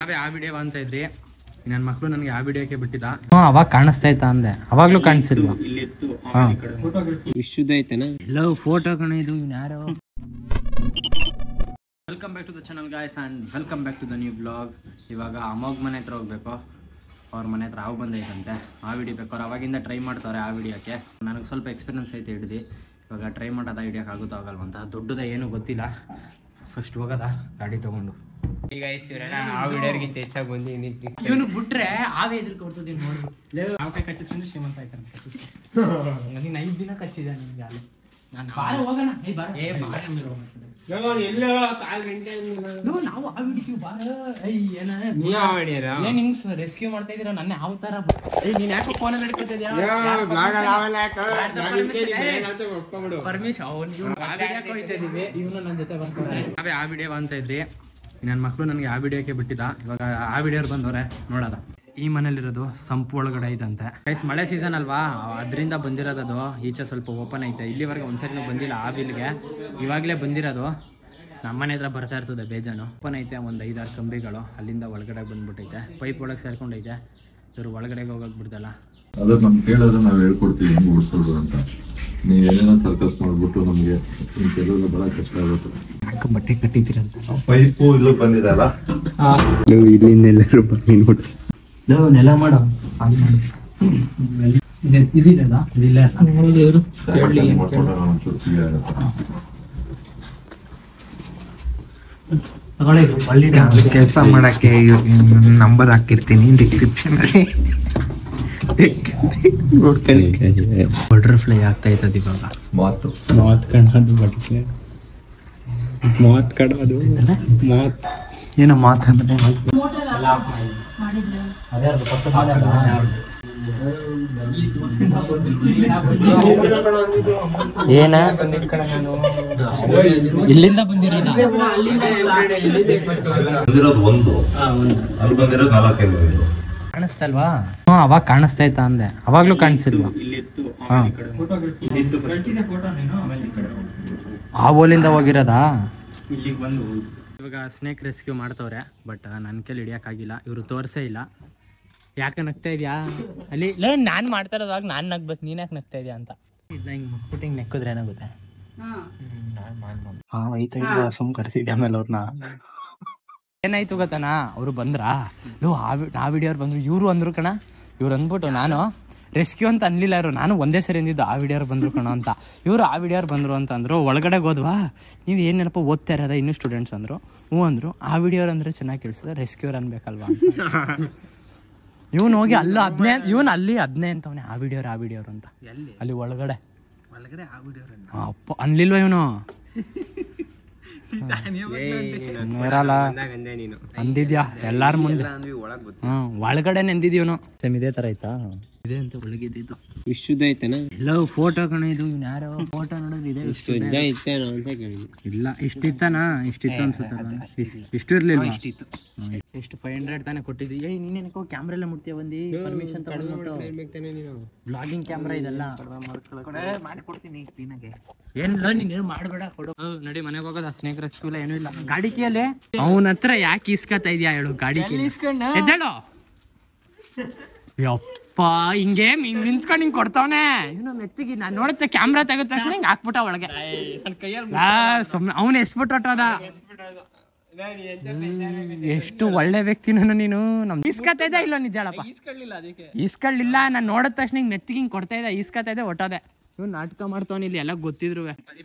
ನಾವೇ ಆ ವಿಡಿಯೋ ಅಂತ ಇದ್ರಿ ನನ್ನ ಮಕ್ಕಳು ನನಗೆ ಆ ವಿಡಿಯೋಕ್ಕೆ ಬಿಟ್ಟಿಲ್ಲ ಅವಾಗ ಕಾಣಿಸ್ತಾ ಇತ್ತ ಅಂದೆ ಅವಾಗ್ಲೂ ಕಾಣಿಸಿಲ್ವಾ ವಿಶುದ್ಧ ಐತೆನಾ ಎಲ್ಲೋ ಫೋಟೋ ಕಣ ಇದು ಯಾರೋ welcome back to the channel guys and welcome back to the new blog ಇವಾಗ ಅಮೋಗ್ ಮನೆ ಹತ್ರ ಹೋಗ್ಬೇಕು ಅವ್ರ ಮನೆ ಹತ್ರ ಹಾವು ಬಂದೈತಂತೆ ಆ ವಿಡಿಯೋ ಬೇಕು ಅವ್ರು ಅವಾಗಿಂದ ಟ್ರೈ ಮಾಡ್ತಾರೆ ಆ ವಿಡಿಯೋಕ್ಕೆ ನನಗೆ ಸ್ವಲ್ಪ ಎಕ್ಸ್ಪೀರಿಯನ್ಸ್ ಐತೆ ಹಿಡ್ದು ಇವಾಗ ಟ್ರೈ ಮಾಡೋದ ಹಿಡಿಯೋಕೆ ಆಗುತ್ತೋ ಆಗಲ್ವಂತ ದೊಡ್ಡದ ಏನೂ ಗೊತ್ತಿಲ್ಲ ಫಸ್ಟ್ ಹೋಗೋದ ಗಾಡಿ ತೊಗೊಂಡು ಈಗ ಇವರೆಲ್ಲ ಆ ವಿಡಿಯೋರ್ಗಿಂತ ಹೆಚ್ಚಾಗಿ ಬಂದು ನಿಂತು ಇವನು ಬಿಟ್ರೆ ಆವೇ ಎದುರು ಕೊಡ್ತದೆ ನೋಡ್ಬಿಟ್ಟು ಆವಕಾಯಿ ಕಚ್ಚಿದ್ರೆ ಶ್ರೀಮಂತ ಆಯ್ತಾನೆ ನೀನು ಐದು ದಿನ ಕಚ್ಚಿದೆ ನಿಮ್ಗೆ ಅಲ್ಲಿ ನಾನು ಹೋಗೋಣ ಏ ಬಾರ ಏ ಬಾರ ಆಮೇಲೆ ಹೋಗೋಣ. ಎಲ್ಲೋ ಕಾಲ್ ಗಂಟೆ ಲೋ, ನಾವು ಆ ವಿಡಿಯೋ ಬಾರ ಐ ಏನ ನೀವ ಮಾಡ್ಯಾರ ಏನ್ ಹಿಂಗ್ ರೆಸ್ಕ್ಯೂ ಮಾಡ್ತಾ ಇದೀರ ನನ್ನ ಯಾವ ತರ ಏ ನೀನ್ ಯಾಕೋ ಫೋನ್ ಅಲ್ಲಿ ಹಿಡ್ಕೊತಿದ್ಯಾ ಪರ್ಮಿಷನ್ ಅವ್ನು ಇವನು ನನ್ನ ಜೊತೆ ಬರ್ತಾರೆ ನಾವೇ ಆ ವಿಡಿಯೋ ಅಂತ ಇದ್ರಿ ನನ್ನ ಮಕ್ಕಳು ನನಗೆ ಆ ವಿಡಿಯೋಕ್ಕೆ ಬಿಟ್ಟಿಲ್ಲ ಇವಾಗ ಆ ವಿಡಿಯೋರ್ ಬಂದವ್ರೆ ನೋಡೋದ ಈ ಮನೇಲಿರೋದು ಸಂಪು ಒಳಗಡೆ ಐತಂತೆ ಗೈಸ್ ಮಳೆ ಸೀಸನ್ ಅಲ್ವಾ ಅದರಿಂದ ಬಂದಿರೋದು ಈಚೆ ಸ್ವಲ್ಪ ಓಪನ್ ಐತೆ ಇಲ್ಲಿವರೆಗೆ ಒಂದ್ಸರಿನೂ ಬಂದಿಲ್ಲ ಆ ಬಿಲ್ಗೆ ಇವಾಗಲೇ ಬಂದಿರೋದು ನಮ್ಮನೆ ಹತ್ರ ಬರ್ತಾ ಇರ್ತದೆ ಬೇಜಾನು ಓಪನ್ ಐತೆ ಒಂದು ಐದಾರು ಕಂಬಿಗಳು ಅಲ್ಲಿಂದ ಒಳಗಡೆ ಬಂದ್ಬಿಟ್ಟೈತೆ ಪೈಪ್ ಒಳಗೆ ಸೇರ್ಕೊಂಡೈತೆ ಇವರು ಒಳಗಡೆಗೆ ಹೋಗಕ್ಕೆ ಬಿಡ್ದಲ್ಲ ಅದ್ರ ನಮ್ಗೆ ಕೇಳಿದ್ರೆ ನಾವು ಹೇಳ್ಕೊಡ್ತೀವಿ ಹೆಂಗ್ ಓಡಿಸೋದು ಅಂತ ನೀವು ಏನೇನೋ ಸರ್ಕಸ್ ಮಾಡ್ಬಿಟ್ಟು ನಮಗೆ ಕೆಲವೆಲ್ಲ ಬಹಳ ಕಷ್ಟ ಆಗುತ್ತೆ ಬಟ್ಟೆ ಕಟ್ಟಿದ್ದೀರಂತ ಪೈಪು ಇಲ್ಲ ಬಂದಿದಲ್ಲ ಇಲ್ಲಿಂದ ಎಲ್ಲರೂ ಬಂದು ನೋಡಿ ನೆಲ ಮಾಡೋ ಇದಿಲ್ಲ ಇದಿಲ್ಲ ಒಂಚೂರು ಫ್ರೀ ಆಗುತ್ತೆ ಕೆಲಸ ಮಾಡಕ್ಕೆ ನಂಬರ್ ಹಾಕಿರ್ತೀನಿ ಡಿಸ್ಕ್ರಿಪ್ಷನ್ ಅಲ್ಲಿ ನೋಡ್ಕೊಳ್ಳಿ ಬಟರ್ಫ್ಲೈ ಆಗ್ತಾ ಇರ್ತದೆ ಇವಾಗ ಮಾತು ಮಾತ್ ಕಣದು ಬಟ್ಕೆ ಮಾತ್ ಕಡೋದು ಮಾತ್ ಏನೋ ಮಾತಾಡಿದ್ರೆ ಏನ ಇಲ್ಲಿಂದ ಬಂದಿರೋದ ಬಂದಿರೋದು ಒಂದು ಅಲ್ಲಿ ಬಂದಿರೋದು ನಾಲ್ಕೈದು ಬಂದಿರೋದು ಕಾಣಿಸ್ತಲ್ವಾ ಹ್ಞೂ ಅವಾಗ ಕಾಣಿಸ್ತಾ ಇತ್ತ ಅಂದೆ ಅವಾಗ್ಲೂ ಕಾಣಿಸಿಲ್ವಾ ಹಾ ಆ ಓಲಿಂದ ಹೋಗಿರೋದಾ ಇವಾಗ ಸ್ನೇಕ್ ರೆಸ್ಕ್ಯೂ ಮಾಡ್ತವ್ರೆ ಬಟ್ ನನ್ನ ಕೈಲಿ ಹಿಡಿಯೋಕ್ಕಾಗಿಲ್ಲ ಇವರು ತೋರಿಸೇ ಇಲ್ಲ ಯಾಕೆ ನಗ್ತಾ ಇದೆಯಾ ಅಲ್ಲಿ ಇಲ್ಲ ನಾನು ಮಾಡ್ತಾ ಇರೋದಾಗ ನಾನು ನಗ್ಬೇಕು ನೀನು ಯಾಕೆ ನಗ್ತಾ ಇದೆಯಾ ಅಂತ ಇದನ್ನ ಹಿಂಗೆ ಮುಟ್ಬಿಟ್ಟು ಹಿಂಗೆ ನೆಕ್ಕಿದ್ರೆ ಏನಾಗುತ್ತೆ ಹಾ ಐತೆ ಸುಮ್ ಕರ್ಸಿದ್ದೆ ಆಮೇಲೆ ಅವ್ರನ್ನ ಏನಾಯ್ತು ಗೊತ್ತಾನ ಅವರು ಬಂದ್ರಾ ಲೋ ಆ ವಿ- ಆ ವಿಡಿಯೋರು ಬಂದ್ರು ಇವರು ಅಂದ್ರು ಕಣ ಇವ್ರು ಅಂದ್ಬಿಟ್ಟು ನಾನು ರೆಸ್ಕ್ಯೂ ಅಂತ ಅನ್ಲಿಲ್ಲ ಇವರು ನಾನು ಒಂದೇ ಸರಿ ಅಂದಿದ್ದು ಆ ವಿಡಿಯೋರು ಬಂದ್ರು ಕಣ ಅಂತ ಇವರು ಆ ವಿಡಿಯೋರು ಬಂದ್ರು ಅಂತ ಅಂದ್ರು ಒಳಗಡೆ ಹೋದ್ವಾ ನೀವು ಏನೇನಪ್ಪ ಓದ್ತಾ ಇರೋದ ಇನ್ನೂ ಸ್ಟೂಡೆಂಟ್ಸ್ ಅಂದ್ರು ಹ್ಞೂ ಅಂದ್ರು ಆ ವಿಡಿಯೋರ್ ಅಂದ್ರೆ ಚೆನ್ನಾಗಿ ಕೇಳಿಸ್ತದೆ ರೆಸ್ಕ್ಯೂರ್ ಅನ್ಬೇಕಲ್ವಾ ಇವನು ಹೋಗಿ ಅಲ್ಲ ಅದನ್ನೇ ಇವನು ಅಲ್ಲಿ ಅದನ್ನೇ ಅಂತವನೆ ಆ ವಿಡಿಯೋರ್ ಆ ವಿಡಿಯೋರ್ ಅಂತ ಅಲ್ಲಿ ಒಳಗಡೆ ಆ, ಅಪ್ಪ ಅನ್ಲಿಲ್ವ ಇವನು ಇರಲ್ಲ ಅಂದೆ ನೀನು ಅಂದಿದ್ಯಾ ಎಲ್ಲಾರ ಮುಂದೆ ಅಂದ್ವಿ ಒಳಗ್ ಗೊತ್ತ ಹ್ಮ್ ಒಳಗಡೆ ನೆಂದಿದೀವನು ಸೇಮ್ ಇದೇ ತರ ಆಯ್ತಾ ಇದೆ ಅಂತ ಒಳಗಿದ್ದು ವಿಶುದ್ಧ ಐತೆನಾ ಎಲ್ಲ ಫೋಟೋ ಕಣ ಇದು ಇವ್ನು ಯಾರೋ ಫೋಟೋ ನೋಡಿದ್ರೆ ಇದೆ ಇಷ್ಟು ಉದ್ದ ಐತೇನೋ ಅಂತ ಕೇಳಿದ್ವಿ ಇಲ್ಲ ಇಷ್ಟಿತ್ತನಾ ಇಷ್ಟಿತ್ತು ಅನ್ಸುತ್ತಲ್ಲ ಇಷ್ಟು ಇರ್ಲಿಲ್ಲ ಇಷ್ಟಿತ್ತು ಎಷ್ಟು ಫೈವ್ ಹಂಡ್ರೆಡ್ ತಾನೇ ಕೊಟ್ಟಿದ್ವಿ ಏಯ್ ನೀನೇನಕ್ಕೋ ಕ್ಯಾಮ್ರಾ ಎಲ್ಲ ಮುಟ್ತೀಯ ಬಂದು ಪರ್ಮಿಷನ್ ತಗೊಂಡ್ಬಿಟ್ಟು ಬ್ಲಾಗಿಂಗ್ ಕ್ಯಾಮ್ರಾ ಇದೆಲ್ಲ ಮಾಡ್ಕೊಡ್ತೀನಿ ಕ್ಲೀನಾಗೆ ಏನಿಲ್ಲ ನೀನು ಮಾಡಬೇಡ ಕೊಡು ಹೌದ್, ನಡಿ ಮನೆಗೆ ಹೋಗೋದ ಸ್ನೇಕ್ ರೆಸ್ಕ್ಯೂ ಇಲ್ಲ ಏನೂ ಇಲ್ಲ ಗಾಡಿ ಕೀಯಲ್ಲಿ ಅವನ ಹತ್ರ ಯಾಕೆ ಇಸ್ಕತಾ ಇದೆಯಾ ಹೇಳು ಗಾಡಿ ಕೀ ಎದ್ದೇಳು ಯಪ್ಪ ಹಿಂಗೆ ಹಿಂಗ್ ನಿಂತ್ಕೊಂಡು ಹಿಂಗ್ ಕೊಡ್ತಾವನೆ ಇವನು ಮೆತ್ತಿಗೆ ನಾನು ನೋಡುತ್ತೆ ಕ್ಯಾಮ್ರಾ ತೆಗೆದ ತಕ್ಷಣ ಹಿಂಗ್ ಹಾಕ್ಬಿಟ್ಟ ಒಳಗೆ ಸುಮ್ಮನೆ ಅವನು ಎಸ್ಬಿಟ್ಟು ಹೊಟ್ಟೋದ ಎಷ್ಟು ಒಳ್ಳೆ ವ್ಯಕ್ತಿ ನಾನು ನೀನು ನಮ್ ಇಸ್ಕತಾ ಇದ್ದ ಇಲ್ಲ ನಿಜಾಳಪ್ಪ ಇಸ್ಕೊಳ್ಳಿಲ್ಲ ನಾನು ನೋಡಿದ ತಕ್ಷಣ ಹಿಂಗ್ ಮೆತ್ತಿಗೆ ಹಿಂಗ್ ಕೊಡ್ತಾ ಇದ್ದ ಇಸ್ಕತಾ ಇದ್ದೆ ಹೊಟ್ಟೋದೆ ಇವ್ನು ನಾಟಕ ಮಾಡ್ತಾವನ ಇಲ್ಲಿ ಎಲ್ಲ ಗೊತ್ತಿದ್ರು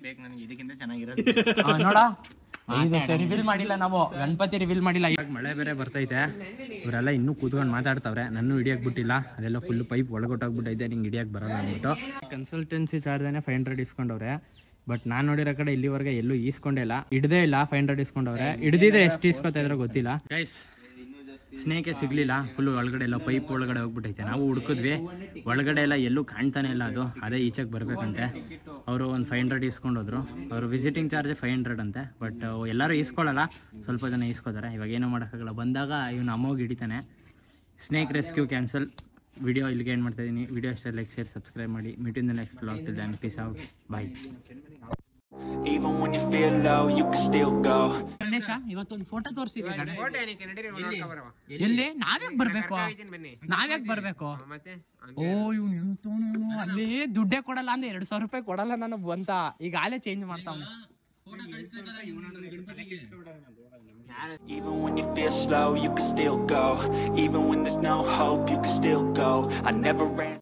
ನೋಡ ರಿವೀಲ್ ಮಾಡಿಲ್ಲ ನಾವು ಗಣಪತಿ ರಿವೀಲ್ ಮಾಡಿಲ್ಲ ಇವಾಗ ಮಳೆ ಬೇರೆ ಬರ್ತೈತೆ ಇವರೆಲ್ಲ ಇನ್ನೂ ಕೂತ್ಕೊಂಡು ಮಾತಾಡ್ತಾವ್ರೆ ನನ್ನ ಹಿಡಿಯಕ್ ಬಿಟ್ಟಿಲ್ಲ ಅದೆಲ್ಲ ಫುಲ್ ಪೈಪ್ ಒಳಗೊಟ್ಟೋಗ್ಬಿಟ್ಟೈತೆ ನಿಂಗೆ ಹಿಡಿಯಕ್ ಬರಲ್ಲ ಅಂದ್ಬಿಟ್ಟು ಕನ್ಸಲ್ಟೆನ್ಸಿ ಚಾರ್ಜನೇ ಫೈವ್ ಹಂಡ್ರೆಡ್ ಇಸ್ಕೊಂಡವ್ರೆ ಬಟ್ ನಾನು ನೋಡಿರೋ ಕಡೆ ಇಲ್ಲಿವರೆಗೆ ಎಲ್ಲೂ ಈಸ್ಕೊಂಡೇ ಇಲ್ಲ ಹಿಡ್ದೇ ಇಲ್ಲ ಫೈವ್ ಹಂಡ್ರೆಡ್ ಇಸ್ಕೊಂಡವ್ರೆ ಹಿಡ್ದಿದ್ರೆ ಎಷ್ಟು ಇಸ್ಕೊತಾ ಇದ್ರೋ ಗೊತ್ತಿಲ್ಲ ಗೈಸ್ ಸ್ನೇಕೆ ಸಿಗ್ಲಿಲ್ಲ ಫುಲ್ ಒಳಗಡೆ ಎಲ್ಲ ಪೈಪ್ ಒಳಗಡೆ ಹೋಗ್ಬಿಟ್ಟೈತೆ ನಾವು ಹುಡುಕಿದ್ವಿ ಒಳಗಡೆ ಎಲ್ಲ ಎಲ್ಲೂ ಕಾಣ್ತಾನೆ ಇಲ್ಲ ಅದು ಅದೇ ಈಚೆಗೆ ಬರ್ಬೇಕಂತೆ ಅವರು ಒಂದು ಫೈವ್ ಹಂಡ್ರೆಡ್ ಇಸ್ಕೊಂಡೋದ್ರು ಅವರು ವಿಸಿಟಿಂಗ್ ಚಾರ್ಜ್ ಫೈವ್ ಹಂಡ್ರೆಡ್ ಅಂತೆ ಬಟ್ ಎಲ್ಲರೂ ಇಸ್ಕೊಳ್ಳಲ್ಲ ಸ್ವಲ್ಪ ಜನ ಇಸ್ಕೋತಾರೆ ಇವಾಗ ಏನೂ ಮಾಡೋಕ್ಕಾಗಲ್ಲ ಬಂದಾಗ ಇವನು ಅಮ್ಮೋಗಿ ಹಿಡಿತಾನೆ ಸ್ನೇಕ್ ರೆಸ್ಕ್ಯೂ ಕ್ಯಾನ್ಸಲ್ ವಿಡಿಯೋ ಇಲ್ಲಿಗೆ ಏನು ಮಾಡ್ತಾ ಇದ್ದೀನಿ ವಿಡಿಯೋ ಅಷ್ಟೇ ಲೈಕ್ ಶೇರ್ ಸಬ್ಸ್ಕ್ರೈಬ್ ಮಾಡಿ ಮೀಟಿಂದ next blog till then peace out bye Even when you feel low, you can still go. Ganesha ಇವತ್ತೊಂದು ಫೋಟೋ ತೋರಿಸಿದ್ವಿ ಗಣೇಶ ಫೋಟೋ ಏನಕ್ಕೆ ನಡೀರಿ ನೋಡ್ಕೊ ಬರುವ. ಎಲ್ಲಿ ನಾವ್ಯಾಕ್ ಬರ್ಬೇಕು ಕರ್ಕೊಂಡ್ ಹೋಗ್ತೀನಿ ಬನ್ನಿ ನಾವ್ಯಾಕ್ ಬರ್ಬೇಕು ಮತ್ತೆ ಓ ಇವ್ನು ಎಂತವನೇನು ಅಲ್ಲಿ ದುಡ್ಡೇ ಕೊಡಲ್ಲ ಅಂದ್ರೆ ಎರಡ್ ಸಾವಿರ ರೂಪಾಯಿ ಕೊಡಲ್ಲ ನಾನು ಬಂತ ಈಗ ಆಲೇ ಚೇಂಜ್ ಮಾಡ್ತಾವ್ನೆ Even when you feel slow, you can still go. Even when there's no hope, you can still go. I never ran.